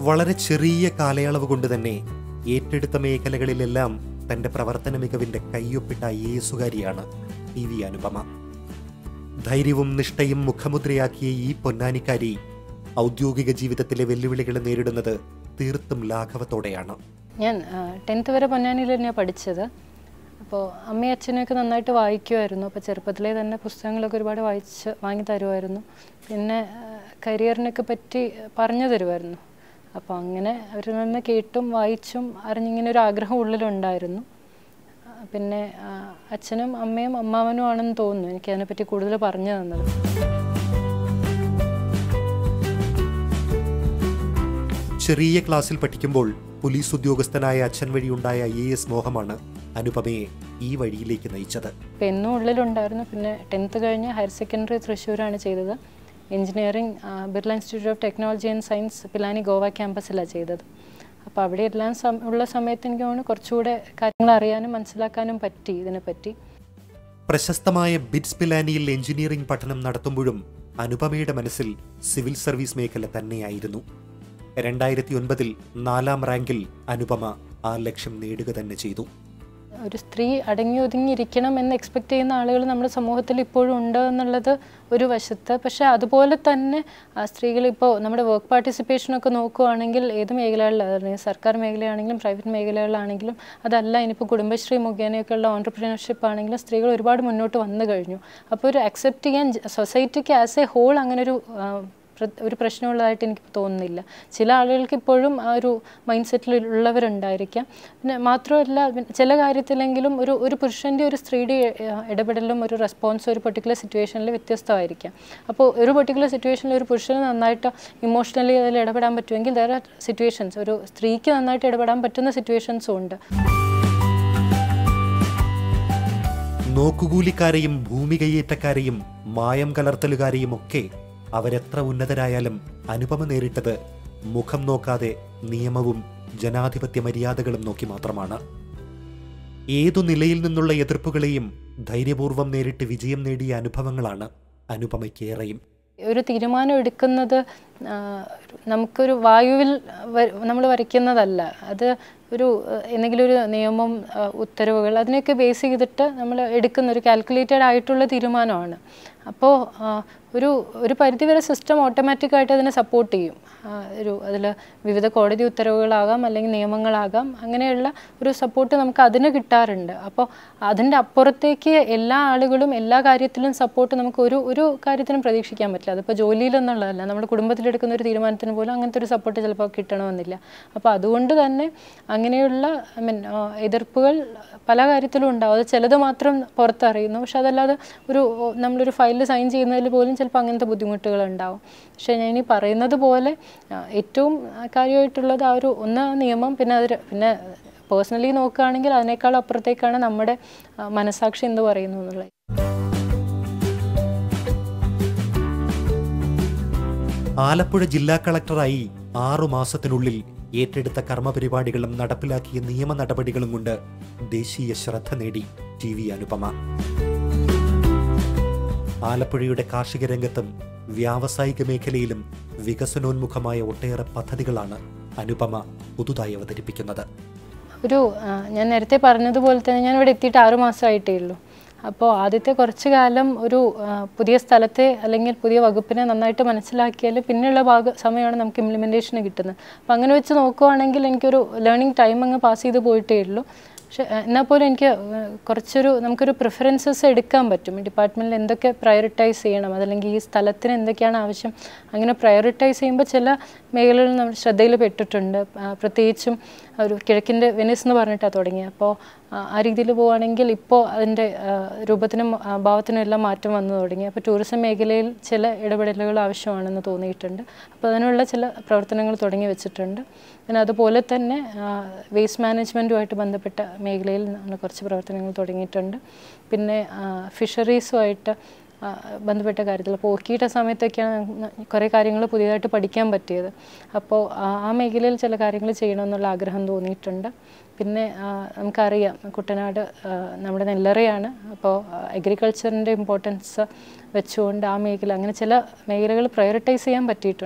വളരെ ചെറിയ കാലയളവ് കൊണ്ട് തന്നെ ഏറ്റെടുത്ത മേഖലകളിലെല്ലാം തന്റെ പ്രവർത്തന മികവിന്റെ കയ്യൊപ്പിട്ട ഐ എ എസുകാരിയാണ് പി വി അനുപമ ധൈര്യവും നിഷ്ഠയും മുഖമുദ്രയാക്കിയ ഈ പൊന്നാനിക്കാരി ഔദ്യോഗിക ജീവിതത്തിലെ വെല്ലുവിളികൾ നേരിടുന്നത് തീർത്തും ലാഘവത്തോടെയാണ് ഞാൻ ടെൻത്ത് വരെ പൊന്നാനിയിൽ തന്നെയാണ് പഠിച്ചത് അപ്പോൾ അമ്മയും അച്ഛനൊക്കെ നന്നായിട്ട് വായിക്കുമായിരുന്നു അപ്പോൾ ചെറുപ്പത്തിലേ തന്നെ പുസ്തകങ്ങളൊക്കെ ഒരുപാട് വായിച്ച് വാങ്ങി തരുമായിരുന്നു പിന്നെ കരിയറിനൊക്കെ പറ്റി പറഞ്ഞു തരുമായിരുന്നു അപ്പോൾ അങ്ങനെ അവരിൽ നിന്ന് കേട്ടും വായിച്ചും അറിഞ്ഞിങ്ങനെ ഒരു ആഗ്രഹം ഉള്ളിലുണ്ടായിരുന്നു ആ, പിന്നെ ആ, അച്ഛനും അമ്മയും അമ്മാവനും ആണെന്ന് തോന്നുന്നു എനിക്ക് അതിനെപ്പറ്റി കൂടുതൽ പറഞ്ഞു തന്നത് ചെറിയ ക്ലാസ്സിൽ പഠിക്കുമ്പോൾ പോലീസ് ഉദ്യോഗസ്ഥനായ അച്ഛൻ വഴിയുണ്ടായ ഐ എ എസ് മോഹമാണ് അനുപമയെ ഈ വഴിയിലേക്ക് നയിച്ചത് അപ്പോൾ എന്നും ഉള്ളിലുണ്ടായിരുന്നു പിന്നെ ടെൻത്ത് കഴിഞ്ഞ് ഹയർ സെക്കൻഡറി തൃശ്ശൂരാണ് ചെയ്തത് engineering Birla institute of technology and science Pilani Goa ക്യാമ്പസിലാണ് ചെയ്തത് അപ്പോൾ അവിടെ എല്ലാം സം- ഉള്ള സമയത്ത് എനിക്ക് തോന്നുന്നു കുറച്ചുകൂടെ കാര്യങ്ങൾ അറിയാനും മനസ്സിലാക്കാനും പറ്റി ഇതിനെപ്പറ്റി പ്രശസ്തമായ ബിറ്റ്സ് പിലാനിയിൽ എഞ്ചിനീയറിംഗ് പഠനം നടത്തുമ്പോഴും അനുപമയുടെ മനസ്സിൽ സിവിൽ സർവീസ് മേഖല തന്നെയായിരുന്നു രണ്ടായിരത്തി ഒൻപതിൽ നാലാം റാങ്കിൽ അനുപമ ആ ലക്ഷ്യം നേടുക തന്നെ ചെയ്തു ഒരു സ്ത്രീ അടങ്ങി ഒതുങ്ങിയിരിക്കണം എന്ന് എക്സ്പെക്ട് ചെയ്യുന്ന ആളുകൾ നമ്മുടെ സമൂഹത്തിൽ ഇപ്പോഴും ഉണ്ട് എന്നുള്ളത് ഒരു വശത്ത് പക്ഷേ അതുപോലെ തന്നെ സ്ത്രീകൾ ഇപ്പോൾ നമ്മുടെ വർക്ക് പാർട്ടിസിപ്പേഷനൊക്കെ നോക്കുകയാണെങ്കിൽ ഏത് മേഖലകളിലാണ് സർക്കാർ മേഖലയാണെങ്കിലും പ്രൈവറ്റ് മേഖലകളിലാണെങ്കിലും അതല്ല ഇനിയിപ്പോൾ കുടുംബശ്രീ മുഖേനയൊക്കെയുള്ള ഓൺടർപ്രീനർഷിപ്പ് ആണെങ്കിലും സ്ത്രീകൾ ഒരുപാട് മുന്നോട്ട് വന്നു കഴിഞ്ഞു അപ്പോൾ ഒരു അക്സെപ്റ്റ് ചെയ്യാൻ സൊസൈറ്റിക്ക് ആസ് എ ഹോൾ അങ്ങനെ ഒരു ആ, പ്ര- ഒരു പ്രശ്നമുള്ളതായിട്ട് എനിക്ക് തോന്നുന്നില്ല ചില ആളുകൾക്ക് ഇപ്പോഴും ആ ഒരു മൈൻഡ് സെറ്റിൽ ഉള്ളവരുണ്ടായിരിക്കാം പിന്നെ മാത്രമല്ല പിന്നെ ചില കാര്യത്തിലെങ്കിലും ഒരു ഒരു പുരുഷൻ്റെ ഒരു സ്ത്രീയുടെ ഏഹ്, ഇടപെടലും ഒരു റെസ്പോൺസും ഒരു പെർട്ടിക്കുലർ സിറ്റുവേഷനിൽ വ്യത്യസ്തമായിരിക്കാം അപ്പോൾ ഒരു പെർട്ടിക്കുലർ സിറ്റുവേഷനിൽ ഒരു പുരുഷന് നന്നായിട്ട് ഇമോഷണലി അതിൽ ഇടപെടാൻ പറ്റുമെങ്കിൽ ദർ ആർ സിറ്റുവേഷൻസ് ഒരു സ്ത്രീക്ക് നന്നായിട്ട് ഇടപെടാൻ പറ്റുന്ന സിറ്റുവേഷൻസും ഉണ്ട് നോക്കുകൂലിക്കാരെയും ഭൂമി കയ്യേറ്റക്കാരെയും മായം കലർത്തലുകാരെയും ഒക്കെ അവരെത്ര ഉന്നതരായാലും അനുപമ നേരിട്ടത് മുഖം നോക്കാതെ നിയമവും ജനാധിപത്യ മര്യാദകളും നോക്കി മാത്രമാണ് ഏതു നിലയിൽ നിന്നുള്ള എതിർപ്പുകളെയും ധൈര്യപൂർവ്വം നേരിട്ട് വിജയം നേടിയ അനുഭവങ്ങളാണ് അനുപമയ്ക്കേറെയും ഒരു തീരുമാനം എടുക്കുന്നത് ആ, നമുക്കൊരു വായുവിൽ നമ്മൾ വരയ്ക്കുന്നതല്ല അത് ഒരു ആ, എന്തെങ്കിലും ഒരു നിയമം ആ, ഉത്തരവുകൾ അതിനെയൊക്കെ ബേസ് ചെയ്തിട്ട് നമ്മൾ എടുക്കുന്ന ഒരു കാൽക്കുലേറ്റഡ് ആയിട്ടുള്ള തീരുമാനമാണ് അപ്പോൾ ആ, ഒരു ഒരു പരിധിവരെ സിസ്റ്റം ഓട്ടോമാറ്റിക്കായിട്ട് അതിനെ സപ്പോർട്ട് ചെയ്യും ആ, ഒരു അതിൽ വിവിധ കോടതി ഉത്തരവുകളാകാം അല്ലെങ്കിൽ നിയമങ്ങളാകാം അങ്ങനെയുള്ള ഒരു സപ്പോർട്ട് നമുക്ക് അതിന് കിട്ടാറുണ്ട് അപ്പോൾ അതിൻ്റെ അപ്പുറത്തേക്ക് എല്ലാ ആളുകളും എല്ലാ കാര്യത്തിലും സപ്പോർട്ട് നമുക്ക് ഒരു ഒരു കാര്യത്തിനും പ്രതീക്ഷിക്കാൻ പറ്റില്ല അതിപ്പോൾ ജോലിയിലെന്നുള്ളതല്ല നമ്മുടെ കുടുംബത്തിലെടുക്കുന്ന ഒരു തീരുമാനത്തിന് പോലും അങ്ങനത്തെ ഒരു സപ്പോർട്ട് ചിലപ്പോൾ കിട്ടണമെന്നില്ല അപ്പോൾ അതുകൊണ്ട് തന്നെ അങ്ങനെയുള്ള ഐ മീൻ എതിർപ്പുകൾ പല കാര്യത്തിലും ഉണ്ടാവും അത് ചിലത് മാത്രം പുറത്തറിയുന്നു പക്ഷെ അതല്ലാതെ ഒരു ഓ, നമ്മളൊരു ഫയലിൽ സൈൻ ചെയ്യുന്നതിൽ പോലും ചിലപ്പോൾ അങ്ങനത്തെ ബുദ്ധിമുട്ടുകൾ ഉണ്ടാവും പക്ഷേ ഞാൻ ഈ പറയുന്നത് പോലെ ആ, ഏറ്റവും കാര്യമായിട്ടുള്ളത് ആ ഒരു ഒന്ന് ആ നിയമം പിന്നെ അത് ര- പിന്നെ പേഴ്സണലി നോക്കുകയാണെങ്കിൽ അതിനേക്കാൾ അപ്പുറത്തേക്കാണ് നമ്മുടെ ആ, മനസാക്ഷി എന്ത് പറയുന്നു എന്നുള്ളത് ആലപ്പുഴ ജില്ലാ കളക്ടറായി ആറു മാസത്തിനുള്ളിൽ ഏറ്റെടുത്ത കർമ്മപരിപാടികളും നടപ്പിലാക്കിയ നിയമ നടപടികളും കൊണ്ട് ദേശീയ ശ്രദ്ധ നേടി ടി വി അനുപമ ആലപ്പുഴയുടെ കാർഷിക രംഗത്തും വ്യാവസായിക മേഖലയിലും വികസനോന്മുഖമായ ഒട്ടേറെ പദ്ധതികളാണ് അനുപമ പുതുതായി അവതരിപ്പിക്കുന്നത് ഒരു ആ, ഞാൻ നേരത്തെ പറഞ്ഞതുപോലെ തന്നെ ഞാൻ ഇവിടെ എത്തിയിട്ട് ആറു മാസമായിട്ടേ ഉള്ളൂ അപ്പോൾ ആദ്യത്തെ കുറച്ച് കാലം ഒരു ആ, പുതിയ സ്ഥലത്തെ അല്ലെങ്കിൽ പുതിയ വകുപ്പിനെ നന്നായിട്ട് മനസ്സിലാക്കിയാൽ പിന്നെയുള്ള ഭാഗ സമയമാണ് നമുക്ക് ഇംപ്ലിമെൻറ്റേഷന് കിട്ടുന്നത് അപ്പോൾ അങ്ങനെ വെച്ച് നോക്കുവാണെങ്കിൽ എനിക്കൊരു ലേണിംഗ് ടൈം അങ്ങ് പാസ് ചെയ്ത് പോയിട്ടേ ഉള്ളൂ പക്ഷെ ആ, എന്നാൽ പോലും എനിക്ക് ആ, കുറച്ചൊരു നമുക്കൊരു പ്രിഫറൻസസ് എടുക്കാൻ പറ്റും ഈ ഡിപ്പാർട്ട്മെൻറ്റിൽ എന്തൊക്കെ പ്രയോറിറ്റൈസ് ചെയ്യണം അതല്ലെങ്കിൽ ഈ സ്ഥലത്തിന് എന്തൊക്കെയാണ് ആവശ്യം അങ്ങനെ പ്രയോറിറ്റൈസ് ചെയ്യുമ്പോൾ ചില മേഖലകൾ നമ്മൾ ശ്രദ്ധയിൽ പെട്ടിട്ടുണ്ട് ആ, പ്രത്യേകിച്ചും ഒരു കിഴക്കിൻ്റെ വെനിസ് എന്ന് പറഞ്ഞിട്ടാണ് തുടങ്ങിയത് അപ്പോൾ ആ, ആ രീതിയിൽ പോവുകയാണെങ്കിൽ ഇപ്പോൾ അതിൻ്റെ ആ, രൂപത്തിനും ആ, ഭാവത്തിനും എല്ലാം മാറ്റം വന്നു തുടങ്ങി അപ്പോൾ ടൂറിസം മേഖലയിൽ ചില ഇടപെടലുകൾ ആവശ്യമാണെന്ന് തോന്നിയിട്ടുണ്ട് അപ്പോൾ അതിനുള്ള ചില പ്രവർത്തനങ്ങൾ തുടങ്ങി വെച്ചിട്ടുണ്ട് പിന്നെ അതുപോലെ തന്നെ വേസ്റ്റ് മാനേജ്മെൻറ്റുമായിട്ട് ബന്ധപ്പെട്ട മേഖലയിൽ നമ്മൾ കുറച്ച് പ്രവർത്തനങ്ങൾ തുടങ്ങിയിട്ടുണ്ട് പിന്നെ ഫിഷറീസുമായിട്ട് ആ, ബന്ധപ്പെട്ട കാര്യത്തിൽ അപ്പോൾ ഓക്കിയിട്ട സമയത്തൊക്കെയാണ് ന- കുറേ കാര്യങ്ങൾ പുതിയതായിട്ട് പഠിക്കാൻ പറ്റിയത് അപ്പോൾ ആ ആ മേഖലയിൽ ചില കാര്യങ്ങൾ ചെയ്യണമെന്നുള്ള ആഗ്രഹം തോന്നിയിട്ടുണ്ട് പിന്നെ ആ, നമുക്കറിയാം കുട്ടനാട് ആ, നമ്മുടെ നെല്ലറയാണ് അപ്പോൾ അഗ്രികൾച്ചറിൻ്റെ ഇമ്പോർട്ടൻസ് വെച്ചുകൊണ്ട് ആ മേഖല അങ്ങനെ ചില മേഖലകൾ പ്രയോറിറ്റൈസ് ചെയ്യാൻ പറ്റിയിട്ടുണ്ട്